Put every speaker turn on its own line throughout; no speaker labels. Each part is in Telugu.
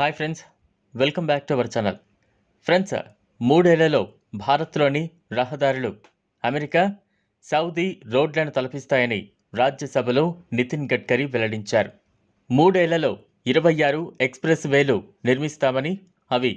hi friends welcome back to our channel friends మూడేళ్లలో భారత్లోని రహదారులు అమెరికా సౌదీ రోడ్లను తలపిస్తాయని రాజ్యసభలో నితిన్ గడ్కరీ వెల్లడించారు మూడేళ్లలో ఇరవై ఆరు ఎక్స్ప్రెస్ వేలు నిర్మిస్తామని అవి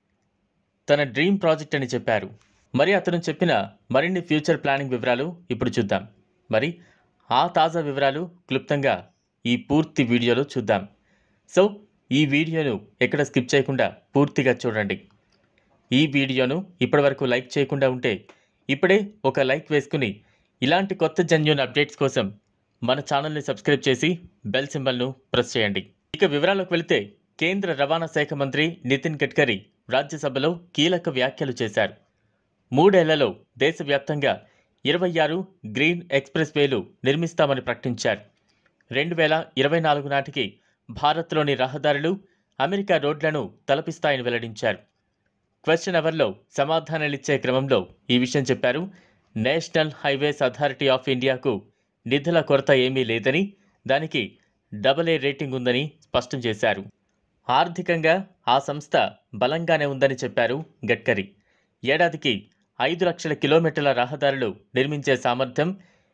తన డ్రీమ్ ప్రాజెక్ట్ అని చెప్పారు మరి అతను చెప్పిన మరిన్ని ఫ్యూచర్ ప్లానింగ్ వివరాలు ఇప్పుడు చూద్దాం మరి ఆ తాజా వివరాలు క్లుప్తంగా ఈ పూర్తి వీడియోలో చూద్దాం సో ఈ వీడియోను ఎక్కడ స్కిప్ చేయకుండా పూర్తిగా చూడండి ఈ వీడియోను ఇప్పటివరకు లైక్ చేయకుండా ఉంటే ఇప్పుడే ఒక లైక్ వేసుకుని ఇలాంటి కొత్త జన్యున్ అప్డేట్స్ కోసం మన ఛానల్ని సబ్స్క్రైబ్ చేసి బెల్ సింబల్ను ప్రెస్ చేయండి ఇక వివరాలకు వెళితే కేంద్ర రవాణా శాఖ మంత్రి నితిన్ గడ్కరీ రాజ్యసభలో కీలక వ్యాఖ్యలు చేశారు మూడేళ్లలో దేశవ్యాప్తంగా ఇరవై ఆరు గ్రీన్ ఎక్స్ప్రెస్ వేలు నిర్మిస్తామని ప్రకటించారు రెండు వేల ఇరవై నాలుగు నాటికి భారత్లోని రహదారులు అమెరికా రోడ్లను తలపిస్తాయని వెల్లడించారు క్వశ్చన్ అవర్లో సమాధానాలిచ్చే క్రమంలో ఈ విషయం చెప్పారు నేషనల్ హైవేస్ అథారిటీ ఆఫ్ ఇండియాకు నిధుల కొరత ఏమీ లేదని దానికి డబల్ ఏ రేటింగ్ ఉందని స్పష్టం చేశారు ఆర్థికంగా ఆ సంస్థ బలంగానే ఉందని చెప్పారు గడ్కరీ ఏడాదికి ఐదు లక్షల కిలోమీటర్ల రహదారులు నిర్మించే సామర్థ్యం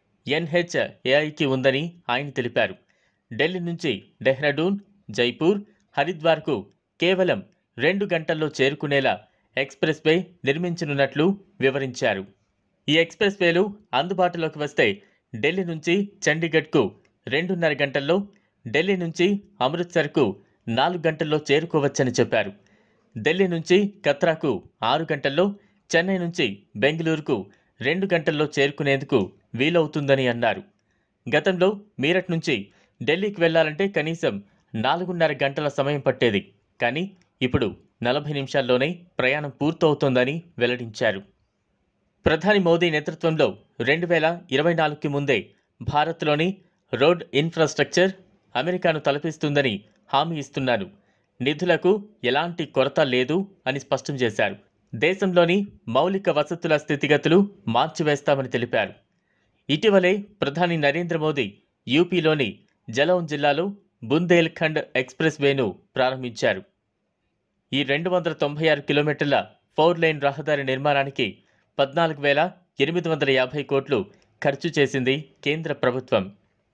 ఎన్హెచ్ఏఐకి ఉందని ఆయన తెలిపారు ఢిల్లీ నుంచి డెహ్రాడూన్ జైపూర్ హరిద్వార్కు కేవలం రెండు గంటల్లో చేరుకునేలా ఎక్స్ప్రెస్ వే నిర్మించనున్నట్లు వివరించారు ఈ ఎక్స్ప్రెస్ వేలు అందుబాటులోకి వస్తే ఢిల్లీ నుంచి చండీగఢ్కు రెండున్నర గంటల్లో ఢిల్లీ నుంచి అమృత్సర్కు నాలుగు గంటల్లో చేరుకోవచ్చని చెప్పారు ఢిల్లీ నుంచి కత్రాకు ఆరు గంటల్లో చెన్నై నుంచి బెంగళూరుకు రెండు గంటల్లో చేరుకునేందుకు వీలవుతుందని అన్నారు గతంలో మీరట్ నుంచి ఢిల్లీకి వెళ్లాలంటే కనీసం నాలుగున్నర గంటల సమయం పట్టేది కానీ ఇప్పుడు నలభై నిమిషాల్లోనే ప్రయాణం పూర్తవుతోందని వెల్లడించారు ప్రధాని మోదీ నేతృత్వంలో రెండు వేల ఇరవై నాలుగుకి ముందే భారత్లోని రోడ్ ఇన్ఫ్రాస్ట్రక్చర్ అమెరికాను తలపిస్తుందని హామీ ఇస్తున్నారు నిధులకు ఎలాంటి కొరత లేదు అని స్పష్టం చేశారు దేశంలోని మౌలిక వసతుల స్థితిగతులు మార్చివేస్తామని తెలిపారు ఇటీవలే ప్రధాని నరేంద్ర మోదీ యూపీలోని జలౌన్ జిల్లాలో బుందేల్ఖండ్ ఎక్స్ప్రెస్ వేను ప్రారంభించారు ఈ రెండు వందల తొంభై ఆరు కిలోమీటర్ల ఫోర్ లైన్ రహదారి నిర్మాణానికి పద్నాలుగు వేల ఎనిమిది వందల యాభై కోట్లు ఖర్చు చేసింది కేంద్ర ప్రభుత్వం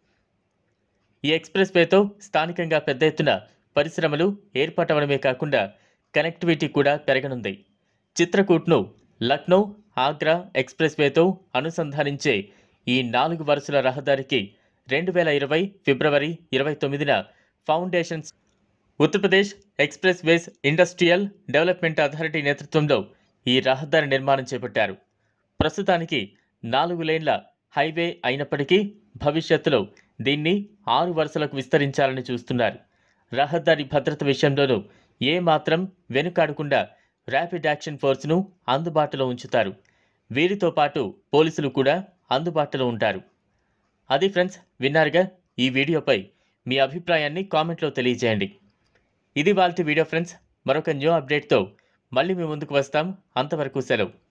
ఈ ఎక్స్ప్రెస్ వేతో స్థానికంగా పెద్ద ఎత్తున పరిశ్రమలు ఏర్పాటవడమే కాకుండా కనెక్టివిటీ కూడా పెరగనుంది చిత్రకూట్ను లక్నో ఆగ్రా ఎక్స్ప్రెస్ వేతో అనుసంధానించే ఈ నాలుగు వరుసల రహదారికి రెండు వేల ఇరవై ఫిబ్రవరి ఇరవై తొమ్మిదిన foundations Uttar Pradesh expressways industrial development authority నేతృత్వంలో ఈ రహదారి నిర్మాణం చేపట్టారు ప్రస్తుతానికి నాలుగు లేన్ల హైవే అయినప్పటికీ భవిష్యత్తులో దీన్ని ఆరు వరుసలకు విస్తరించాలని చూస్తున్నారు రహదారి భద్రత విషయంలోనూ ఏ మాత్రం వెనుకాడకుండా ర్యాపిడ్ యాక్షన్ ఫోర్స్ను అందుబాటులో ఉంచుతారు వీరితో పాటు పోలీసులు కూడా అందుబాటులో ఉంటారు అది ఫ్రెండ్స్ విన్నారుగా ఈ వీడియోపై మీ అభిప్రాయాన్ని కామెంట్లో తెలియజేయండి ఇది వాళ్ళ వీడియో ఫ్రెండ్స్ మరొక న్యూ అప్డేట్తో మళ్ళీ మీ ముందుకు వస్తాం అంతవరకు సెలవు